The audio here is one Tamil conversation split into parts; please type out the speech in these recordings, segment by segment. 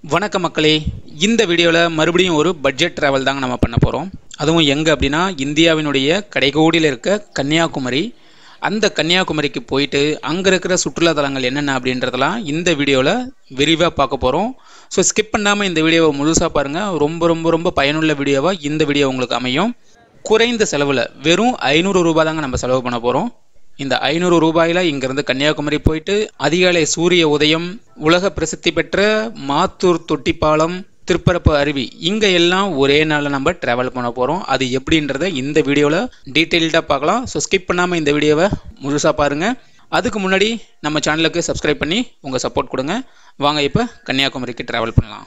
வணக்கம் மக்களே இந்த வீடியோவில் மறுபடியும் ஒரு பட்ஜெட் ட்ராவல் தாங்க நம்ம பண்ண போகிறோம் அதுவும் எங்கே அப்படின்னா இந்தியாவினுடைய கடைகோடியில் இருக்க கன்னியாகுமரி அந்த கன்னியாகுமரிக்கு போயிட்டு அங்கே இருக்கிற சுற்றுலா தலங்கள் என்னென்ன அப்படின்றதெல்லாம் இந்த வீடியோவில் விரிவாக பார்க்க போகிறோம் ஸோ ஸ்கிப் பண்ணாமல் இந்த வீடியோவை முழுசாக பாருங்கள் ரொம்ப ரொம்ப ரொம்ப பயனுள்ள வீடியோவாக இந்த வீடியோ உங்களுக்கு அமையும் குறைந்த செலவில் வெறும் ஐநூறு ரூபாய் தாங்க நம்ம செலவு பண்ண போகிறோம் இந்த ஐநூறு ரூபாயில இங்கிருந்து கன்னியாகுமரி போயிட்டு அதிகாலை சூரிய உதயம் உலக பிரசித்தி பெற்ற மாத்தூர் தொட்டிப்பாலம் திருப்பரப்பு அருவி இங்க எல்லாம் ஒரே நாளில் நம்ம டிராவல் பண்ண போறோம் அது எப்படின்றத இந்த வீடியோவில் டீட்டெயில்டாக பார்க்கலாம் ஸோ ஸ்கிப் பண்ணாமல் இந்த வீடியோவை முழுசாக பாருங்க அதுக்கு முன்னாடி நம்ம சேனலுக்கு சப்ஸ்கிரைப் பண்ணி உங்கள் சப்போர்ட் கொடுங்க வாங்க இப்போ கன்னியாகுமரிக்கு டிராவல் பண்ணலாம்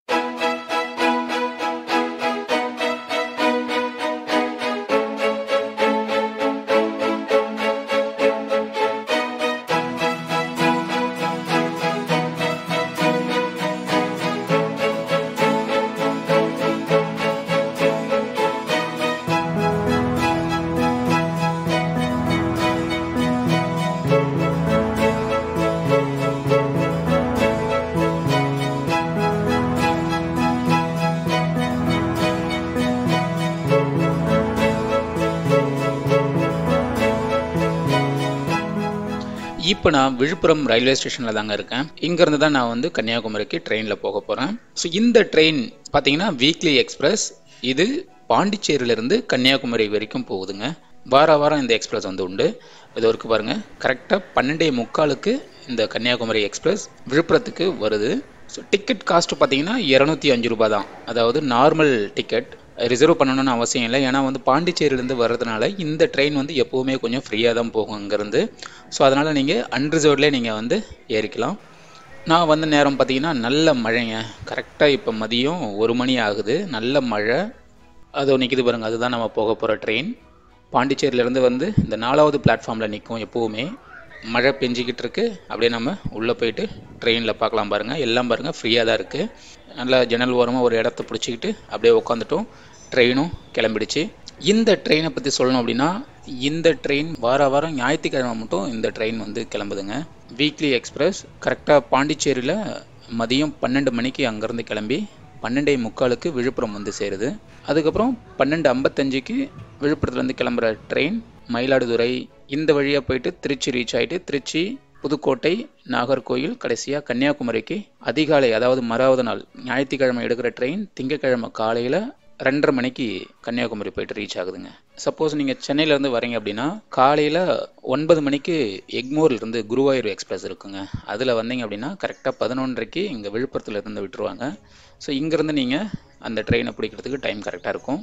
இப்போ நான் விழுப்புரம் ரயில்வே ஸ்டேஷனில் தாங்க இருக்கேன் இங்கேருந்து தான் நான் வந்து கன்னியாகுமரிக்கு ட்ரெயினில் போக போகிறேன் ஸோ இந்த ட்ரெயின் பார்த்தீங்கன்னா வீக்லி எக்ஸ்பிரஸ் இது பாண்டிச்சேரியிலேருந்து கன்னியாகுமரி வரைக்கும் போகுதுங்க வார வாரம் இந்த எக்ஸ்பிரஸ் வந்து உண்டு இது வரைக்கும் பாருங்கள் கரெக்டாக பன்னெண்டே முக்காலுக்கு இந்த கன்னியாகுமரி எக்ஸ்பிரஸ் விழுப்புரத்துக்கு வருது ஸோ டிக்கெட் காஸ்ட் பார்த்தீங்கன்னா இரநூத்தி அஞ்சு ரூபாய் தான் அதாவது நார்மல் டிக்கெட் ரிசர்வ் பண்ணணும்னு அவசியம் இல்லை ஏன்னா வந்து பாண்டிச்சேரியிலேருந்து வர்றதுனால இந்த ட்ரெயின் வந்து எப்போவுமே கொஞ்சம் ஃப்ரீயாக தான் போகும் அங்கேருந்து ஸோ அதனால் நீங்கள் அன்ரிசர்வ்ட்லேயே நீங்கள் வந்து ஏறிக்கலாம் நான் வந்த நேரம் பார்த்தீங்கன்னா நல்ல மழைங்க கரெக்டாக இப்போ மதியம் ஒரு மணி ஆகுது நல்ல மழை அது நிற்கிது பாருங்கள் அதுதான் நம்ம போக போகிற ட்ரெயின் பாண்டிச்சேரியிலேருந்து வந்து இந்த நாலாவது பிளாட்ஃபார்மில் நிற்கும் எப்போவுமே மழை பெஞ்சிக்கிட்டு இருக்கு அப்படியே நம்ம உள்ளே போயிட்டு ட்ரெயினில் பார்க்கலாம் பாருங்கள் எல்லாம் பாருங்கள் ஃப்ரீயாக தான் இருக்குது நல்லா ஜன்னல் ஓரமாக ஒரு இடத்த பிடிச்சிக்கிட்டு அப்படியே உட்காந்துட்டோம் ட்ரெயினும் கிளம்பிடுச்சு இந்த ட்ரெயினை பற்றி சொல்லணும் அப்படின்னா இந்த ட்ரெயின் வார வாரம் ஞாயிற்றுக்கிழமை மட்டும் இந்த ட்ரெயின் வந்து கிளம்புதுங்க வீக்லி எக்ஸ்பிரஸ் கரெக்டாக பாண்டிச்சேரியில் மதியம் பன்னெண்டு மணிக்கு அங்கேருந்து கிளம்பி பன்னெண்டே முக்காலுக்கு விழுப்புரம் வந்து சேருது அதுக்கப்புறம் பன்னெண்டு ஐம்பத்தஞ்சுக்கு விழுப்புரத்துலேருந்து கிளம்புற ட்ரெயின் மயிலாடுதுறை இந்த வழியாக போயிட்டு திருச்சி ரீச் ஆகிட்டு திருச்சி புதுக்கோட்டை நாகர்கோயில் கடைசியாக கன்னியாகுமரிக்கு அதிகாலை அதாவது மறாவது நாள் ஞாயிற்றுக்கிழமை எடுக்கிற ட்ரெயின் திங்கக்கிழமை காலையில் ரெண்டரை மணிக்கு கன்னியாகுமரி போயிட்டு ரீச் ஆகுதுங்க சப்போஸ் நீங்கள் சென்னையிலேருந்து வரீங்க அப்படின்னா காலையில் ஒன்பது மணிக்கு எக்மோர்லேருந்து குருவாயூர் எக்ஸ்பிரஸ் இருக்குங்க அதில் வந்தீங்க அப்படின்னா கரெக்டாக பதினொன்றரைக்கு இங்கே விழுப்புரத்தில் இருந்து விட்டுருவாங்க ஸோ இங்கேருந்து நீங்கள் அந்த ட்ரெயினை பிடிக்கிறதுக்கு டைம் கரெக்டாக இருக்கும்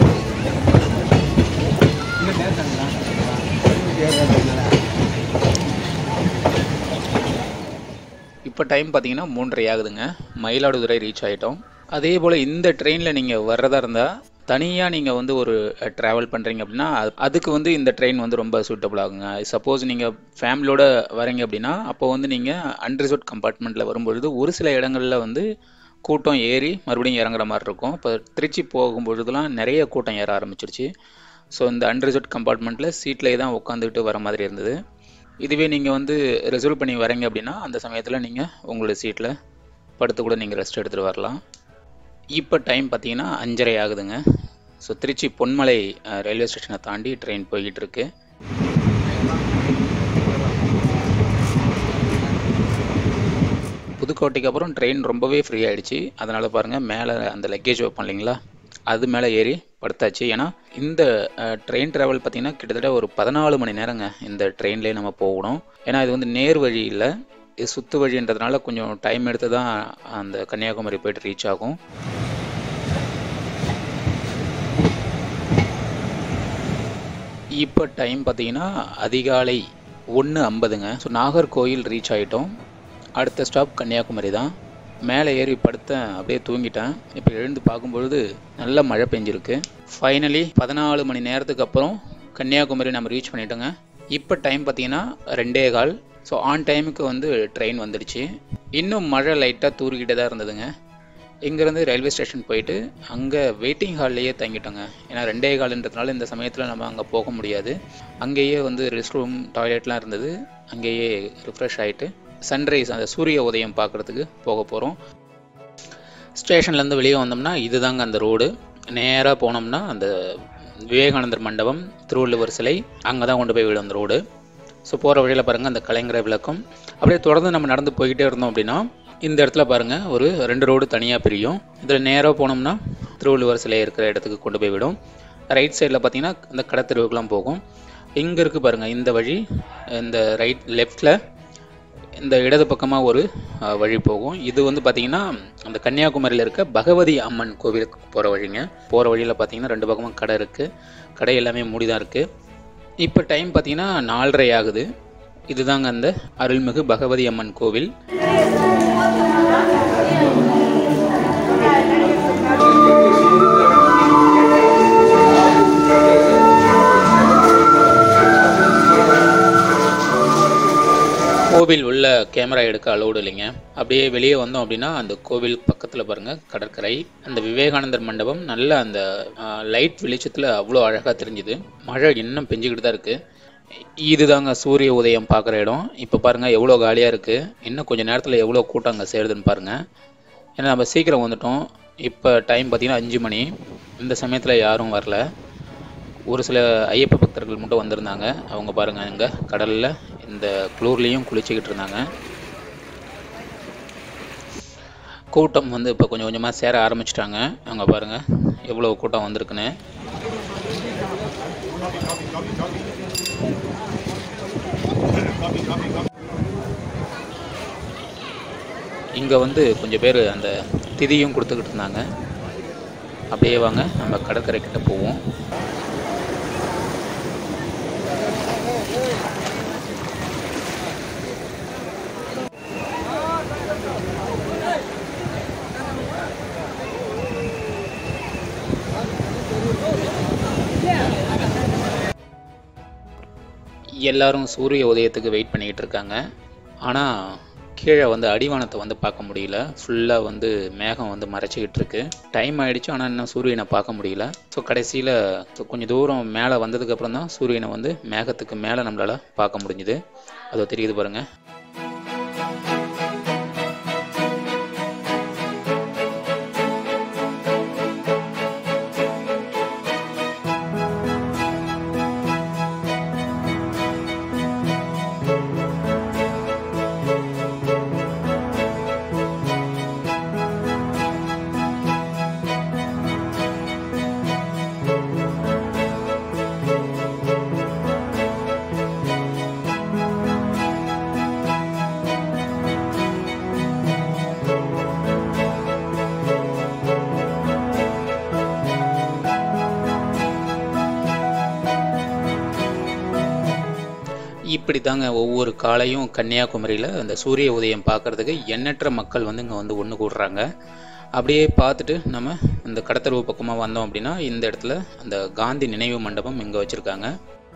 இப்போ டைம் பார்த்தீங்கன்னா மூன்றரை ஆகுதுங்க மயிலாடுதுறை ரீச் ஆகிட்டோம் அதே போல் இந்த ட்ரெயினில் நீங்கள் வர்றதா இருந்தால் தனியாக நீங்கள் வந்து ஒரு ட்ராவல் பண்ணுறீங்க அப்படின்னா அது- அதுக்கு வந்து இந்த ட்ரெயின் வந்து ரொம்ப சூட்டபுள் ஆகுங்க சப்போஸ் நீங்கள் ஃபேமிலியோட வரீங்க அப்படின்னா அப்போ வந்து நீங்கள் அன்ரிசர்வ் கம்பார்ட்மெண்ட்டில் வரும்பொழுது ஒரு சில இடங்களில் வந்து கூட்டம் ஏறி மறுபடியும் இறங்குற மாதிரி இருக்கும் இப்போ திருச்சி போகும்பொழுதுலாம் நிறைய கூட்டம் ஏற ஆரம்பிச்சிருச்சு ஸோ இந்த அன்ரிசர்வ் கம்பார்ட்மெண்ட்டில் சீட்லேயே தான் உட்காந்துக்கிட்டு வர மாதிரி இருந்தது இதுவே நீங்கள் வந்து ரிசர்வ் பண்ணி வரீங்க அப்படின்னா அந்த சமயத்தில் நீங்கள் உங்களுடைய சீட்டில் படுத்து கூட நீங்கள் ரெஸ்ட் எடுத்துகிட்டு வரலாம் இப்போ டைம் பார்த்தீங்கன்னா அஞ்சரை ஆகுதுங்க ஸோ திருச்சி பொன்மலை அஹ், ரயில்வே ஸ்டேஷனை தாண்டி ட்ரெயின் போய்கிட்டு இருக்கு புதுக்கோட்டைக்கு அப்புறம் ட்ரெயின் ரொம்பவே ஃப்ரீ ஆயிடுச்சு அதனால் பாருங்கள் மேலே அந்த லக்கேஜ் வைப்போம் இல்லைங்களா அது மேலே ஏறி படுத்தாச்சு ஏன்னா இந்த ட்ரெயின் ட்ராவல் பார்த்திங்கன்னா கிட்டத்தட்ட ஒரு பதினாலு மணி நேரங்க இந்த ட்ரெயின்லேயே நம்ம போகணும் ஏன்னா இது வந்து நேர் வழி இல்லை இது சுற்று வழின்றதுனால கொஞ்சம் டைம் எடுத்து தான் அந்த கன்னியாகுமரி போயிட்டு ரீச் ஆகும் இப்போ டைம் பார்த்தீங்கன்னா அதிகாலை ஒன்று ஐம்பதுங்க ஸோ நாகர்கோயில் ரீச் ஆகிட்டோம் அடுத்த ஸ்டாப் கன்னியாகுமரி தான் மேலே ஏறி படுத்தேன் அப்படியே தூங்கிட்டேன் இப்போ எழுந்து பார்க்கும்பொழுது நல்ல மழை பெஞ்சிருக்கு ஃபைனலி பதினாலு மணி நேரத்துக்கு அப்புறம் கன்னியாகுமரி நம்ம ரீச் பண்ணிட்டோங்க இப்போ டைம் பார்த்தீங்கன்னா ரெண்டே கால் ஸோ ஆன் டைமுக்கு வந்து ட்ரெயின் வந்துடுச்சு இன்னும் மழை லைட்டாக தூரிக்கிட்டே தான் இருந்ததுங்க இங்கேருந்து ரயில்வே ஸ்டேஷன் போயிட்டு அங்கே வெயிட்டிங் ஹால்லையே தங்கிட்டோங்க ஏன்னா ரெண்டே கால்ன்றதுனால இந்த சமயத்தில் நம்ம அங்கே போக முடியாது அங்கேயே வந்து ரெஸ்ட் ரூம் டாய்லெட்லாம் இருந்தது அங்கேயே ரிஃப்ரெஷ் ஆகிட்டு சன்ரைஸ் அந்த சூரிய உதயம் பார்க்குறதுக்கு போக போகிறோம் ஸ்டேஷன்லேருந்து வெளியே வந்தோம்னா இதுதாங்க அந்த ரோடு நேராக போனோம்னா அந்த விவேகானந்தர் மண்டபம் திருவள்ளுவர் சிலை அங்கே தான் கொண்டு போய் விடும் அந்த ரோடு ஸோ போகிற வழியில் பாருங்கள் அந்த கலைஞர விளக்கம் அப்படியே தொடர்ந்து நம்ம நடந்து போய்கிட்டே இருந்தோம் அப்படின்னா இந்த இடத்துல பாருங்கள் ஒரு ரெண்டு ரோடு தனியாக பிரியும் இதில் நேராக போனோம்னா திருவள்ளுவர் சிலை இருக்கிற இடத்துக்கு கொண்டு போய் விடும் ரைட் சைடில் பார்த்தீங்கன்னா இந்த கடத்தெருவுக்குலாம் போகும் இங்கே இருக்குது பாருங்கள் இந்த வழி இந்த ரைட் லெஃப்டில் இந்த இடது பக்கமாக ஒரு அஹ், வழி போகும் இது வந்து பார்த்தீங்கன்னா அந்த கன்னியாகுமரியில் இருக்க பகவதி அம்மன் கோவிலுக்கு போகிற வழிங்க போகிற வழியில் பார்த்தீங்கன்னா ரெண்டு பக்கமும் கடை இருக்குது கடை எல்லாமே மூடி தான் இருக்குது இப்போ டைம் பார்த்தீங்கன்னா நாலரை ஆகுது இதுதாங்க அந்த அருள்மிகு பகவதி அம்மன் கோவில் கோவில் உள்ள கேமரா எடுக்க அலோடு இல்லைங்க அப்படியே வெளியே வந்தோம் அப்படின்னா அந்த கோவில் பக்கத்தில் பாருங்கள் கடற்கரை அந்த விவேகானந்தர் மண்டபம் நல்ல அந்த லைட் வெளிச்சத்தில் அவ்வளோ அழகாக தெரிஞ்சுது மழை இன்னும் பெஞ்சுக்கிட்டு தான் இருக்குது இதுதாங்க சூரிய உதயம் பார்க்குற இடம் இப்போ பாருங்கள் எவ்வளோ காலியாக இருக்குது இன்னும் கொஞ்சம் நேரத்தில் எவ்வளோ கூட்டம் அங்கே சேருதுன்னு பாருங்கள் ஏன்னா நம்ம சீக்கிரம் வந்துட்டோம் இப்போ டைம் பார்த்தீங்கன்னா அஞ்சு மணி இந்த சமயத்தில் யாரும் வரல ஒரு சில ஐயப்ப பக்தர்கள் மட்டும் வந்திருந்தாங்க அவங்க பாருங்க இங்கே கடலில் இந்த குளூர்லேயும் குளிச்சுக்கிட்டு இருந்தாங்க கூட்டம் வந்து இப்போ கொஞ்சம் கொஞ்சமாக சேர ஆரம்பிச்சிட்டாங்க அங்கே பாருங்க எவ்வளோ கூட்டம் வந்திருக்குன்னு இங்கே வந்து கொஞ்சம் பேர் அந்த திதியும் கொடுத்துக்கிட்டு இருந்தாங்க அப்படியே வாங்க நம்ம கடற்கரை கிட்ட போவோம் எல்லாரும் சூரிய உதயத்துக்கு வெயிட் பண்ணிக்கிட்டு இருக்காங்க ஆனால் கீழே வந்து அடிவானத்தை வந்து பார்க்க முடியல ஃபுல்லாக வந்து மேகம் வந்து மறைச்சிக்கிட்டு இருக்கு டைம் ஆயிடுச்சு ஆனால் இன்னும் சூரியனை பார்க்க முடியல ஸோ கடைசியில் கொஞ்சம் தூரம் மேலே வந்ததுக்கப்புறம் தான் சூரியனை வந்து மேகத்துக்கு மேலே நம்மளால் பார்க்க முடிஞ்சுது அதோ தெரியுது பாருங்க இப்படி தாங்க ஒவ்வொரு காலையும் கன்னியாகுமரியில் அந்த சூரிய உதயம் பார்க்கறதுக்கு எண்ணற்ற மக்கள் வந்து இங்கே வந்து ஒன்று கூடுறாங்க அப்படியே பார்த்துட்டு நம்ம இந்த கடத்தருவு பக்கமாக வந்தோம் அப்படின்னா இந்த இடத்துல அந்த காந்தி நினைவு மண்டபம் இங்கே வச்சுருக்காங்க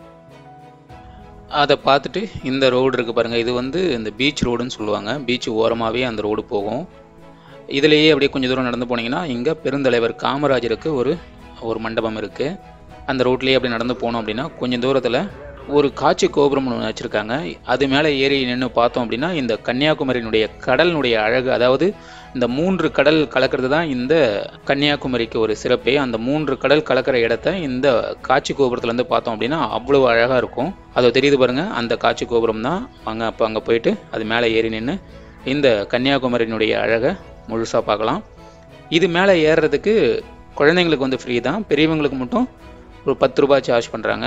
அதை பார்த்துட்டு இந்த ரோடு இருக்குது பாருங்கள் இது வந்து இந்த பீச் ரோடுன்னு சொல்லுவாங்க பீச் ஓரமாகவே அந்த ரோடு போகும் இதுலேயே அப்படியே கொஞ்சம் தூரம் நடந்து போனீங்கன்னா இங்கே பெருந்தலைவர் காமராஜருக்கு ஒரு ஒரு மண்டபம் இருக்குது அந்த ரோட்லேயே அப்படி நடந்து போனோம் அப்படின்னா கொஞ்சம் தூரத்தில் ஒரு காட்சி கோபுரம் ஒன்று வச்சுருக்காங்க அது மேலே ஏறி நின்று பார்த்தோம் அப்படின்னா இந்த கன்னியாகுமரியினுடைய கடலினுடைய அழகு அதாவது இந்த மூன்று கடல் கலக்கிறது தான் இந்த கன்னியாகுமரிக்கு ஒரு சிறப்பே அந்த மூன்று கடல் கலக்கிற இடத்த இந்த காட்சி கோபுரத்துலேருந்து பார்த்தோம் அப்படின்னா அவ்வளோ அழகாக இருக்கும் அது தெரியுது பாருங்க அந்த காட்சி கோபுரம் தான் அங்கே அப்போ அங்கே போயிட்டு அது மேலே ஏறி நின்று இந்த கன்னியாகுமரியினுடைய அழகை முழுசாக பார்க்கலாம் இது மேலே ஏறுறதுக்கு குழந்தைங்களுக்கு வந்து ஃப்ரீ தான் பெரியவங்களுக்கு மட்டும் ஒரு பத்து ரூபாய் சார்ஜ் பண்ணுறாங்க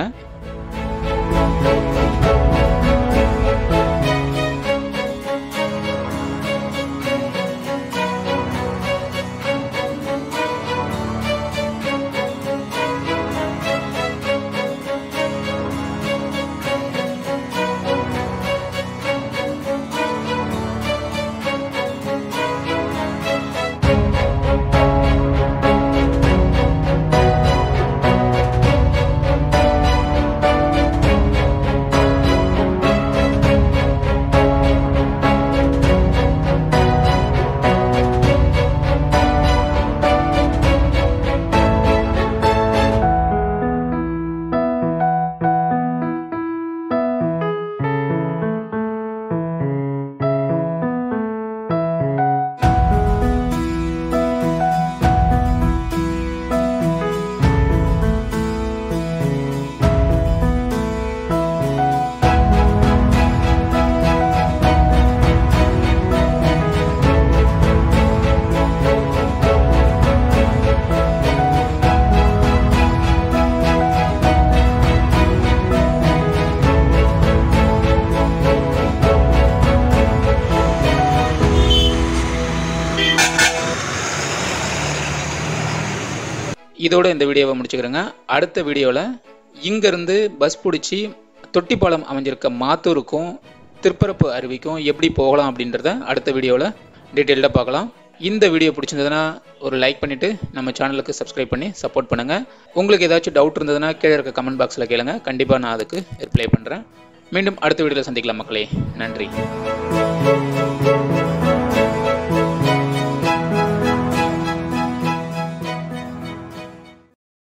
இதோட இந்த வீடியோவை முடிச்சுக்கிறேங்க அடுத்த வீடியோவில் இங்கேருந்து பஸ் பிடிச்சி தொட்டிப்பாலம் அமைஞ்சிருக்க மாத்தூருக்கும் திருப்பரப்பு அருவிக்கும் எப்படி போகலாம் அப்படின்றத அடுத்த வீடியோவில் டீட்டெயில்டாக பார்க்கலாம் இந்த வீடியோ பிடிச்சிருந்ததுன்னா ஒரு லைக் பண்ணிவிட்டு நம்ம சேனலுக்கு சப்ஸ்கிரைப் பண்ணி சப்போர்ட் பண்ணுங்கள் உங்களுக்கு ஏதாச்சும் டவுட் இருந்ததுன்னா கீழே இருக்க கமெண்ட் பாக்ஸில் கேளுங்க கண்டிப்பாக நான் அதுக்கு ரிப்ளை பண்ணுறேன் மீண்டும் அடுத்த வீடியோவில் சந்திக்கலாம் மக்களே நன்றி